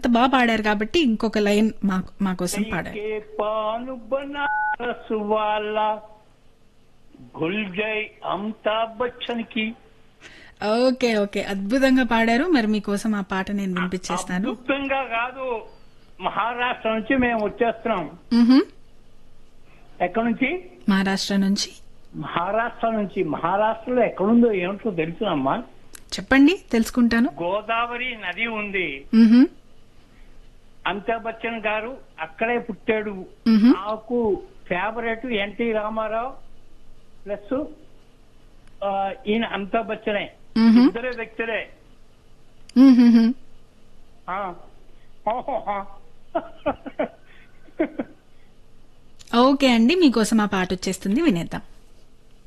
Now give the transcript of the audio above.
బాగా పాడారు కాబట్టి ఇంకొక లైన్ మా మా కోసం పాడారు के पान बनारस वाला घुल गए अमिताभ बच्चन की ఓకే ఓకే అద్భుతంగా పాడారు మరి మీకోసం ఆ పాట నేను వినిపించేస్తాను అద్భుతంగా కాదు మహారాష్ట్ర నుంచి మేము వచ్చేస్తున్నాం మ్హూ. ఎక్కడి నుంచి మహారాష్ట్ర నుంచి మహారాష్ట్ర నుంచి మహారాష్ట్రలో ఎక్కడుందో ఏమిటో తెలుసునమ్మా చెప్పండి తెలుసుకుంటాను గోదావరి నది ఉంది మ్హూ. అమితాబ్ బచ్చన్ గారు అక్కడే పుట్టాడు మ్హూ. నాకు ఫేవరెట్ ఎన్టీ రామారావు ప్లస్ ఆ, ఈయన అమితాబ్ బచ్చనే మ్హూ. ఇద్దరే వ్యక్తులే మ్హూ. ఆ. ఓహోహో. ఓకే అండి మీకోసం ఆ పాట వచ్చేస్తుంది వినేద్దాం